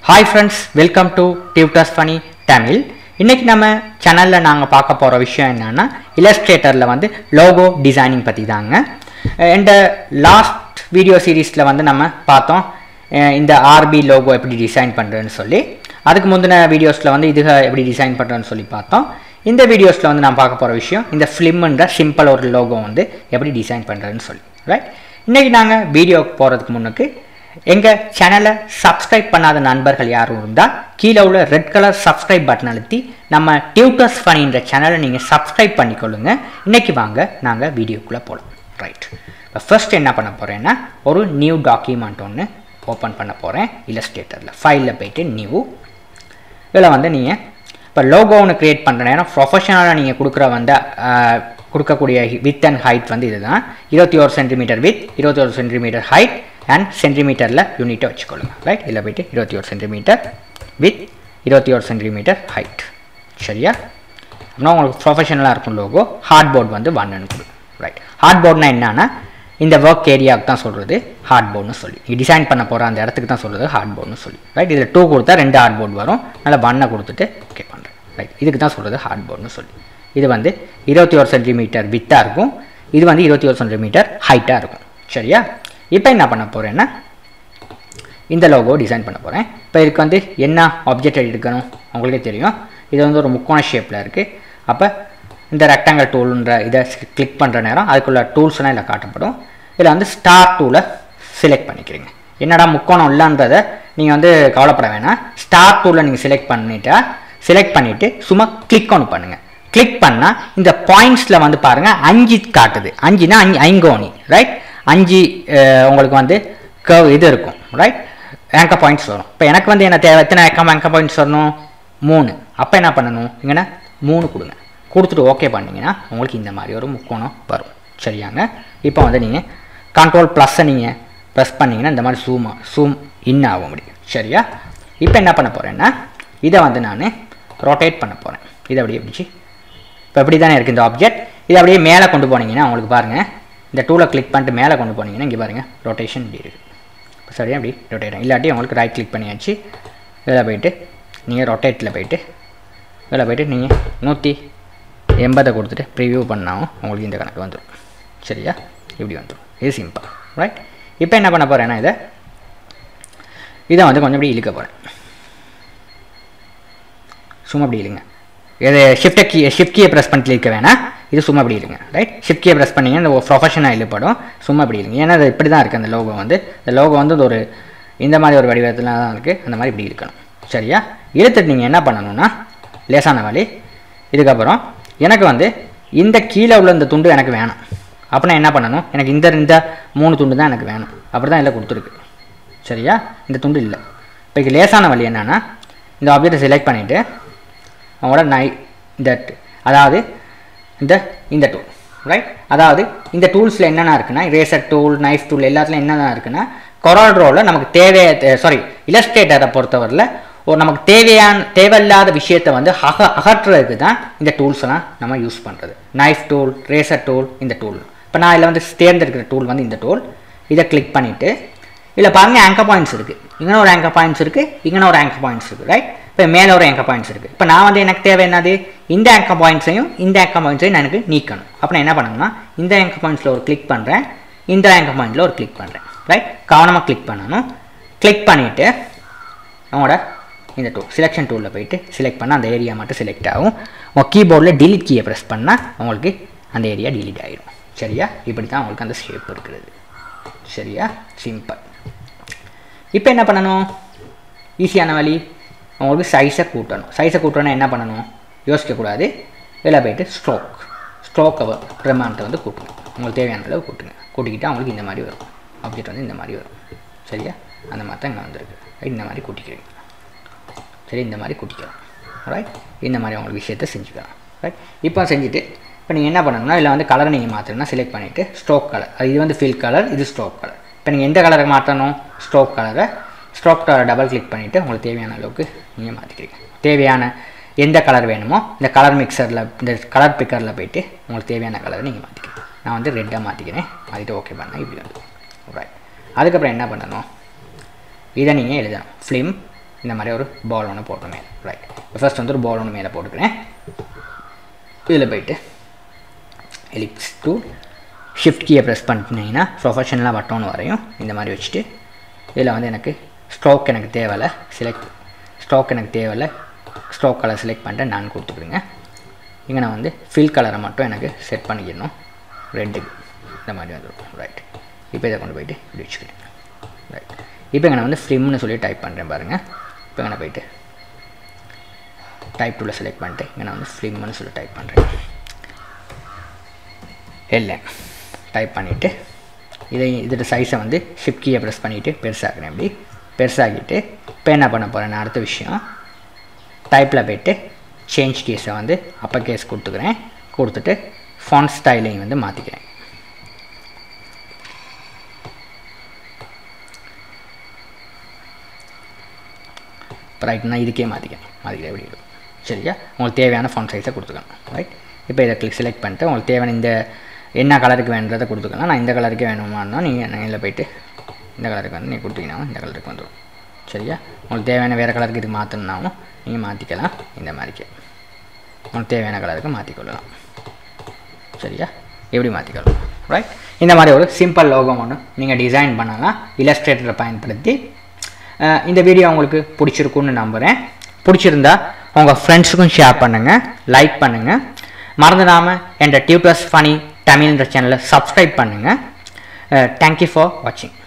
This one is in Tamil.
Hi friends welcome to tutors funny Tamil இன்னைக்கு நம்ம சேனலில் நாங்கள் பார்க்க போகிற விஷயம் என்னன்னா இல்லஸ்ட்ரேட்டரில் வந்து லோகோ டிசைனிங் பற்றி தாங்க இந்த லாஸ்ட் வீடியோ சீரீஸில் வந்து நம்ம பார்த்தோம் அஹ் இந்த ஆர்பி லோகோ எப்படி டிசைன் பண்ணுறதுன்னு சொல்லி அதுக்கு முந்தின வீடியோஸில் வந்து இதுக எப்படி டிசைன் பண்ணுறதுன்னு சொல்லி பார்த்தோம் இந்த வீடியோஸில் வந்து நான் பார்க்க போகிற விஷயம் இந்த ஃபிலிம்ன்ற சிம்பிள் ஒரு லோகோ வந்து எப்படி டிசைன் பண்ணுறதுன்னு சொல்லி ரைட் இன்றைக்கி நாங்கள் வீடியோக்கு போகிறதுக்கு முன்னுக்கு எங்கள் சேனலை சப்ஸ்கிரைப் பண்ணாத நண்பர்கள் யாரும் இருந்தால் கீழே உள்ள ரெட் கலர் சப்ஸ்கிரைப் பட்டன் அழுத்தி நம்ம டியூட்டர்ஸ் ஃபனின்ற சேனலை நீங்கள் சப்ஸ்கிரைப் பண்ணிக்கொள்ளுங்க இன்னைக்கு வாங்க நாங்கள் வீடியோக்குள்ளே போகலாம் ரைட் இப்போ ஃபர்ஸ்ட் என்ன பண்ண போகிறேன்னா ஒரு நியூ டாக்குமெண்ட் ஒன்று ஓப்பன் பண்ண போகிறேன் இல்லஸ்ட்ரேட்டரில் ஃபைலில் போயிட்டு நியூ இதில் வந்து நீங்கள் இப்போ லோகோ ஒன்று க்ரியேட் பண்ணுற நேரம் ப்ரொஃபஷனலாக நீங்கள் கொடுக்குற வந்து ஆஹ், கொடுக்கக்கூடிய வித் அண்ட் ஹைட் வந்து இதுதான் இருபத்தி ஒரு சென்டிமீட்டர் வித் இருபத்தி ஒரு சென்டிமீட்டர் ஹைட் அண்ட் சென்டிமீட்டரில் யூனிட்டை வச்சுக்கொள்ளுங்க ரைட் இதில் போயிட்டு இருபத்தி ஒரு சென்டிமீட்டர் வித் இருபத்தி ஒரு சென்டிமீட்டர் ஹைட் சரியா அப்படின்னா உங்களுக்கு ப்ரொஃபஷனலாக இருக்கும் லோகோ ஹார்ட் போர்ட் வந்து ஒன்னு கொடு ரைட் ஹார்ட் போர்ட்னா என்னன்னா இந்த ஒர்க் ஏரியாவுக்கு தான் சொல்கிறது ஹார்ட் போர்டுன்னு சொல்லி நீ டிசைன் பண்ண போகிற அந்த இடத்துக்கு தான் சொல்கிறது ஹார்ட் போர்டுன்னு சொல்லி ரைட் இதில் டூ கொடுத்தா ரெண்டு ஹார்ட் போர்டு வரும் நல்லா ஒன்னை கொடுத்துட்டு ஓகே பண்ணுறேன் ரைட் இதுக்கு தான் சொல்கிறது ஹார்ட் போர்டுன்னு சொல்லி இது வந்து இருபத்தி ஒரு சென்டிமீட்டர் வித்தாக இருக்கும் இது வந்து இருபத்தி ஒரு சென்டிமீட்டர் ஹைட்டாக இருக்கும் சரியா இப்போ என்ன பண்ண போகிறேன்னா இந்த லோகோ டிசைன் பண்ண போகிறேன் இப்போ இதுக்கு வந்து என்ன ஆப்ஜெக்ட் எடுக்கணும் உங்களுக்கே தெரியும் இது வந்து ஒரு முக்கோண ஷேப்பில் இருக்குது அப்போ இந்த ரெக்டாங்கல் டூல்ன்ற இதை கிளிக் பண்ணுற நேரம் அதுக்குள்ள டூல்ஸ்லாம் இதில் காட்டப்படும் இதில் வந்து ஸ்டார் டூலை செலக்ட் பண்ணிக்கிறீங்க என்னடா முக்கோணம் இல்லைன்றதை நீங்கள் வந்து கவலைப்பட வேணாம் ஸ்டார் டூலை நீங்கள் செலக்ட் பண்ணிட்டா செலக்ட் பண்ணிவிட்டு சும்மா கிளிக் ஒன்று பண்ணுங்கள் கிளிக் பண்ணால் இந்த பாயிண்ட்ஸில் வந்து பாருங்கள் அஞ்சு காட்டுது அஞ்சுனா அஞ்சு ஐங்கோணி ரைட் அஞ்சு அஹ், உங்களுக்கு வந்து கர்வ் இது இருக்கும் ரைட் ஆங்கர் பாயிண்ட்ஸ் வரும் இப்போ எனக்கு வந்து என்ன தேவை எத்தனை ஆங்கர் ஆங்கர் பாயிண்ட்ஸ் வரணும் மூணு அப்போ என்ன பண்ணணும் இங்கன்னா மூணு கொடுங்க கொடுத்துட்டு ஓகே பண்ணீங்கன்னா உங்களுக்கு இந்த மாதிரி ஒரு முக்கோணம் வரும் சரியாங்க இப்போ வந்து நீங்கள் கண்ட்ரோல் ப்ளஸ்ஸை நீங்கள் ப்ரெஸ் பண்ணீங்கன்னா இந்த மாதிரி zoom zoom இன் ஆக முடியும் சரியா இப்போ என்ன பண்ண போகிறேன்னா இதை வந்து நான் ரொட்டேட் பண்ண போகிறேன் இதை அப்படியே பிடிச்சி இப்போ இப்படி தானே இருக்குது இந்த ஆப்ஜெக்ட் இதை அப்படியே மேலே கொண்டு போனீங்கன்னா உங்களுக்கு பாருங்கள் இந்த டூலை கிளிக் பண்ணிட்டு மேலே கொண்டு போனீங்கன்னா இங்கே பாருங்கள் ரொட்டேஷன் இப்படி இருக்குது இப்போ சரியா அப்படி ரொட்டேட் இல்லாட்டி உங்களுக்கு ரைட் கிளிக் பண்ணியாச்சு இதில் போயிட்டு நீங்கள் ரொட்டேட்டில் போயிட்டு இதில் போயிட்டு நீங்கள் நூற்றி எண்பதை கொடுத்துட்டு ப்ரிவியூ பண்ணாலும் உங்களுக்கு இந்த கணக்கு வந்துடும் சரியா இப்படி வந்துடும் இது சிம்பிள் ரைட் இப்போ என்ன பண்ண போகிறேன்னா இதை இதை வந்து கொஞ்சம் இப்படி இழுக்க போகிறேன் சும்மா அப்படி இழுங்க இது ஷிஃப்ட்டை கீ ஷிஃப்ட் கீயை ப்ரெஸ் பண்ணிட்டு இருக்க வேணாம் இது சும்மா அப்படி இழுங்க ரைட் ஷிஃப்ட் கீயை ப்ரெஸ் பண்ணீங்கன்னா இந்த ப்ரொஃபஷனாக இழுப்படும் சும்மா அப்படி இழுங்க ஏன்னா அது இப்படி தான் இருக்குது அந்த லோகோ வந்து இந்த லோகோ வந்து இது ஒரு இந்த மாதிரி ஒரு வடிவத்தில் தான் இருக்குது அந்த மாதிரி இப்படி இழுக்கணும் சரியா இழுத்துட்டு நீங்கள் என்ன பண்ணணும்னா லேசான வழி இதுக்கப்புறம் எனக்கு வந்து இந்த கீழே உள்ள இந்த துண்டு எனக்கு வேணும் அப்படின்னா என்ன பண்ணணும் எனக்கு இந்த இந்த மூணு துண்டு தான் எனக்கு வேணும் அப்படி தான் இல்லை கொடுத்துருக்கு சரியா இந்த துண்டு இல்லை இப்போ இதுக்கு லேசான வழி என்னன்னா இந்த ஆப்ஜெக்டை செலக்ட் பண்ணிவிட்டு அவங்களோட நை இந்த ட்- அதாவது இந்த இந்த டூல் ரைட் அதாவது இந்த டூல்ஸில் என்னென்ன இருக்குன்னா ரேசர் டூல் நைஃப் டூல் எல்லாத்துலையும் என்னென்ன இருக்குன்னா கொராட்ரோவில் நமக்கு தேவை சாரி இல்லஸ்ட்ரேட்டரை பொறுத்தவரையில் ஒரு நமக்கு தேவையான தேவையில்லாத விஷயத்தை வந்து அக அகற்றுறதுக்கு தான் இந்த டூல்ஸ் எல்லாம் நம்ம யூஸ் பண்ணுறது நைஃப் டூல் ரேசர் டூல் இந்த டூல் இப்போ நான் இதில் வந்து தேர்ந்தெடுக்கிற டூல் வந்து இந்த டூல் இதை கிளிக் பண்ணிவிட்டு இதில் பாருங்க ஆங்கர் பாயிண்ட்ஸ் இருக்குது இங்கே ஒரு ஆங்கர் பாயிண்ட்ஸ் இருக்குது இங்கே ஒரு ஆங்கர் பாயிண்ட்ஸ் இருக்குது ரைட் இப்போ மேலே ஒரு ஆங்கர் பாயிண்ட்ஸ் இருக்குது இப்போ நான் வந்து எனக்கு தேவை என்னது இந்த ஆங்கர் பாயிண்ட்ஸையும் இந்த ஆங்கர் பாயிண்ட்ஸையும் நான் எனக்கு நீக்கணும் அப்போ நான் என்ன பண்ணணும்னா இந்த ஆங்கர் பாயிண்ட்ஸில் ஒரு கிளிக் பண்ணுறேன் இந்த ஆங்கர் பாயிண்ட்டில் ஒரு கிளிக் பண்ணுறேன் ரைட் கவனமாக கிளிக் பண்ணணும் கிளிக் பண்ணிவிட்டு அவங்களோட இந்த டூல் செலெக்ஷன் டூலில் போயிட்டு செலக்ட் பண்ணால் அந்த ஏரியா மட்டும் செலக்ட் ஆகும் உங்கள் கீபோர்டில் delete கீயை ப்ரெஸ் பண்ணால் உங்களுக்கு அந்த ஏரியா delete ஆகிடும் சரியா இப்படி தான் உங்களுக்கு அந்த ஷேப் இருக்கிறது சரியா சிம்பிள் இப்போ என்ன பண்ணணும் ஈஸியான வழி உங்களுக்கு சைஸை கூட்டணும் சைஸை கூட்டணும்னா என்ன பண்ணணும் யோசிக்கக்கூடாது இதில் போயிட்டு ஸ்ட்ரோக் ஸ்ட்ரோக்கை பிரமாணத்தை வந்து கூட்டுங்க உங்களுக்கு தேவையான அளவு கூட்டுங்க கூட்டிக்கிட்டால் உங்களுக்கு இந்த மாதிரி வரும் ஆப்ஜெக்ட் வந்து இந்த மாதிரி வரும் சரியா அந்த மாதிரி தான் இங்கே வந்திருக்கு Right? இந்த மாதிரி கூட்டிக்கிறீங்க சரி இந்த மாதிரி கூட்டிக்கலாம் ரைட் இந்த மாதிரி உங்களுக்கு விஷயத்தை செஞ்சுக்கலாம் ரைட் இப்போ செஞ்சுட்டு இப்போ நீங்கள் என்ன பண்ணணும்னா இதில் வந்து கலரை நீங்கள் மாற்றணும்னா செலக்ட் பண்ணிவிட்டு ஸ்ட்ரோக் கலர் இது வந்து ஃபில் கலர் இது ஸ்ட்ரோக் கலர் இப்போ நீங்கள் எந்த கலரை மாற்றணும் ஸ்ட்ரோக் கலரை ஸ்ட்ரோக் கலரை டபுள் கிளிக் பண்ணிவிட்டு உங்களுக்கு தேவையான அளவுக்கு நீங்கள் மாற்றிக்கிறீங்க தேவையான எந்த கலர் வேணுமோ இந்த கலர் மிக்சரில் இந்த கலர் பிக்கரில் போயிட்டு உங்களுக்கு தேவையான கலரை நீங்கள் மாற்றிக்கிறீங்க நான் வந்து ரெட்டாக மாற்றிக்கிறேன் மாற்றிட்டு ஓகே பண்ணேன் இப்படி வந்து ரைட் அதுக்கப்புறம் என்ன பண்ணணும் இதை நீங்கள் எழுதணும் ஃபிலிம் இந்த மாதிரி ஒரு பால் ஒன்று போட்டு மேலே ரைட் ஃபர்ஸ்ட் வந்து ஒரு பால் ஒன்று மேலே போட்டுக்கிறேன் இதில் போயிட்டு எலிப்ஸ் டூ ஷிஃப்ட் கீயை ப்ரெஸ் பண்ணிட்டீங்கன்னா ப்ரொஃபஷனலாக வட்டம்னு வரையும் இந்த மாதிரி வச்சுட்டு இதில் வந்து எனக்கு ஸ்ட்ரோக் எனக்கு தேவையில்ல செலக்ட் ஸ்ட்ரோக் எனக்கு தேவையில்ல ஸ்ட்ரோக் கலர் செலக்ட் பண்ணிட்டு நான் கொடுத்துக்குறேங்க இங்கே நான் வந்து ஃபில் கலரை மட்டும் எனக்கு செட் பண்ணிக்கணும் ரெட்டுக்கு இந்த மாதிரி வந்துடும் ரைட் இப்போ இதை கொண்டு போயிட்டு இப்படி வச்சுக்கிறேன் ரைட் இப்போ இங்கே நான் வந்து ஃப்ளிம்னு சொல்லி டைப் பண்ணுறேன் பாருங்கள் இப்போ இங்கே நான் போயிட்டு டைப் டூவில் செலக்ட் பண்ணிட்டு இங்கே நான் வந்து ஃப்ளிம்னு சொல்லி டைப் பண்ணுறேன் எல்என் டைப் பண்ணிவிட்டு இதை இதோட சைஸை வந்து ஷிஃப்ட் கீயை ப்ரெஸ் பண்ணிவிட்டு பெருசாக்குறேன் இப்படி பெருசாக்கிட்டு இப்போ என்ன பண்ண போகிறேன் அடுத்த விஷயம் டைப்பில் போயிட்டு சேஞ்ச் கேஸை வந்து அப்பர் கேஸ் கொடுத்துக்கிறேன் கொடுத்துட்டு ஃபாண்ட் ஸ்டைலையும் வந்து மாற்றிக்கிறேன் ரைட் நான் இதுக்கே மாற்றிக்கிறேன் மாற்றிக்கிறேன் எப்படி இருக்கும் சரியா உங்களுக்கு தேவையான ஃபாண்ட் சைஸை கொடுத்துக்கணும் ரைட் இப்போ இதை கிளிக் செலக்ட் பண்ணிட்டு உங்களுக்கு தேவையான இந்த என்ன கலருக்கு வேணுன்றதை கொடுத்துக்கலாம் நான் இந்த கலருக்கே வேணுமான்னா நீங்கள் இதில் போயிட்டு இந்த கலருக்கு வந்து நீங்கள் கொடுத்தீங்கன்னா இந்த கலருக்கு வந்துடும் சரியா உங்களுக்கு தேவையான வேறு கலருக்கு இது மாற்றணுன்னாலும் நீங்கள் மாற்றிக்கலாம் இந்த மாதிரிக்கு உங்களுக்கு தேவையான கலருக்கு மாற்றிக்கொள்ளலாம் சரியா எப்படி மாற்றிக்கலாம் ரைட் இந்த மாதிரி ஒரு சிம்பிள் லோகம் ஒன்று நீங்கள் டிசைன் பண்ணலாம் இலஸ்ட்ரேட்டரை பயன்படுத்தி அஹ், இந்த வீடியோ உங்களுக்கு பிடிச்சிருக்குன்னு நம்புகிறேன் பிடிச்சிருந்தா உங்கள் ஃப்ரெண்ட்ஸுக்கும் ஷேர் பண்ணுங்கள் லைக் பண்ணுங்கள் மறந்துடாமல் என்ற டியூட்டர்ஸ் ஃபனி தமிழ்ன்ற சேனலை சப்ஸ்கிரைப் பண்ணுங்கள் தேங்க்யூ ஃபார் வாட்சிங்